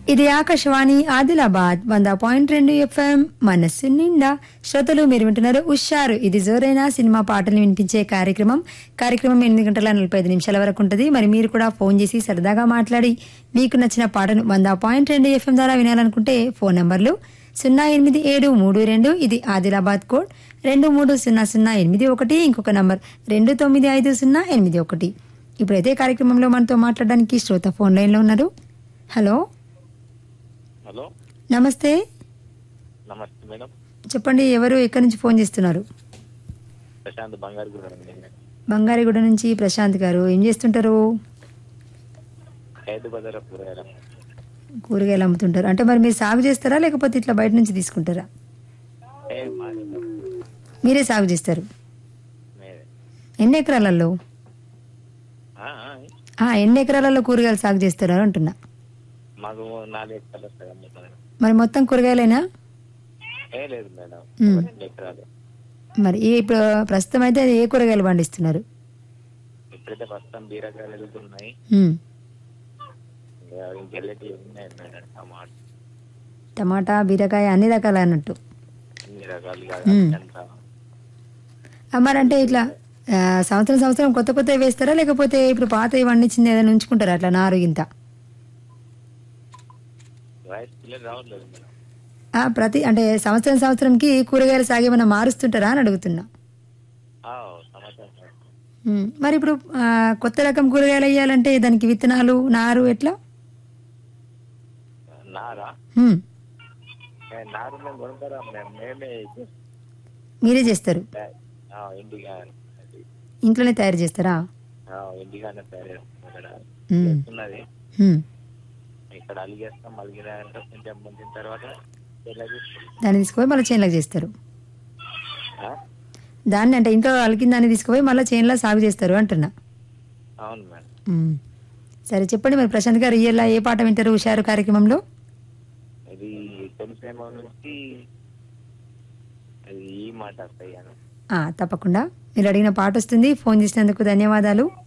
ఇది ఆకాశవాణి ఆదిలాబాద్ వంద పాయింట్ రెండు ఎఫ్ఎం మనస్సు నిండా శ్రోతలు మీరు వింటున్నారు ఉషారు ఇది జోరైన సినిమా పాటలు వినిపించే కార్యక్రమం కార్యక్రమం ఎనిమిది గంటల నలభై ఐదు నిమిషాల వరకు ఉంటుంది మరి మీరు కూడా ఫోన్ చేసి సరదాగా మాట్లాడి మీకు నచ్చిన పాటను వంద పాయింట్ రెండు ఎఫ్ఎం ద్వారా వినాలనుకుంటే ఫోన్ నంబర్లు సున్నా ఎనిమిది ఏడు మూడు రెండు ఇది ఆదిలాబాద్ కోడ్ రెండు మూడు సున్నా సున్నా ఎనిమిది ఒకటి ఇంకొక నంబర్ రెండు తొమ్మిది ఐదు సున్నా ఎనిమిది ఒకటి ఇప్పుడైతే కార్యక్రమంలో మనతో మాట్లాడడానికి శ్రోత ఫోన్ లైన్లో ఉన్నారు హలో హలో నమస్తే నమస్తే మేడం చెప్పండి ఎవరు ఎక్కడి నుంచి ఫోన్ చేస్తున్నారు ప్రశాంత్ బంగారు కూడా అండి బంగారిగూడ నుంచి ప్రశాంత్ గారు ఏం చేస్తుంటారు ఖైదు బజార్ కూరగాయల కూరగాయలు అమ్ముతుంటారు అంటే మరి మీరు సాగు చేస్తారా లేకపోతే ఇట్లా బయట నుంచి తీసుకుంటారా ఏ మాది మీరే సాగు చేస్తారు మీదే. ఎన్ని ఎకరాలలో ఆ, ఆ, ఆ, ఎన్ని ఎకరాలలో కూరగాయలు సాగు చేస్తారు అంటున్నా మాకు నాలుగు ఎకరాలు వస్తాయి అమ్ముతుంది మరి మొత్తం కూరగాయలేనా ఏ లేదు మేడం మ్. రెండు ఎకరాలు మరి ఈ ఇప్పుడు ప్రస్తుతం అయితే ఏ కూరగాయలు పండిస్తున్నారు ఇప్పుడైతే ప్రస్తుతం బీరకాయలు వెళ్తున్నాయి ఉమ్. ఇంకా ఇంకెళ్ళటి ఉన్నాయి మేడం టమాటా టమాటా బీరకాయ అన్ని రకాలు అన్నట్టు అన్ని రకాలుగా మ్. అంత ఆ, మరి అంటే ఇట్లా ఆ, సంవత్సరం సంవత్సరం కొత్త కొత్త వేస్తారా లేకపోతే ఇప్పుడు పాత పండించింది ఏదైనా ఉంచుకుంటారా అట్లా నారు ఇంత రైస్ పిల్లలు రావట్లేదు మేడం ఆ, ప్రతి అంటే సంవత్సరం సంవత్సరంకి కూరగాయల సాగు ఏమైనా మారుస్తుంటారా అని అడుగుతున్నా ఆ, సమాచారం మేడం. ఉమ్, మరి ఇప్పుడు ఆ, కొత్త రకం కూరగాయలు వేయాలంటే దానికి విత్తనాలు నారు ఎట్లా నారా ఉమ్, ఏ, నారు మేము కొనుక్కోరా మేము మేమే మీరే చేస్తారు ఆ, ఇంటిగా ఇంట్లోనే తయారు చేస్తారా ఆ, ఇంటిగానే తయారు చేస్తాం ఇక్కడ ఉమ్, చేస్తున్నది ఉమ్. ఇక్కడ అలిగేస్తాం అలిగినాక కొంచెం ముంచిన తర్వాత తెల్లగి దాన్ని తీసుకుపోయి మళ్ళీ చేనులకు చేస్తారు ఆ? దాన్ని అంటే ఇంట్లో అలికిన దాన్ని తీసుకుపోయి మళ్ళీ చేనులో సాగు చేస్తారు అంటున్నా అవును మేడం ఉమ్. సరే చెప్పండి మరి ప్రశాంత్ గారు ఇయ్యాల ఏ పాట వింటారు హుషారు కార్యక్రమంలో ఇది తొలిసేమో నుంచి అది ఈ మాట వస్తాయి అని ఆ, తప్పకుండా మీరు అడిగిన పాట వస్తుంది ఫోన్ చేసినందుకు ధన్యవాదాలు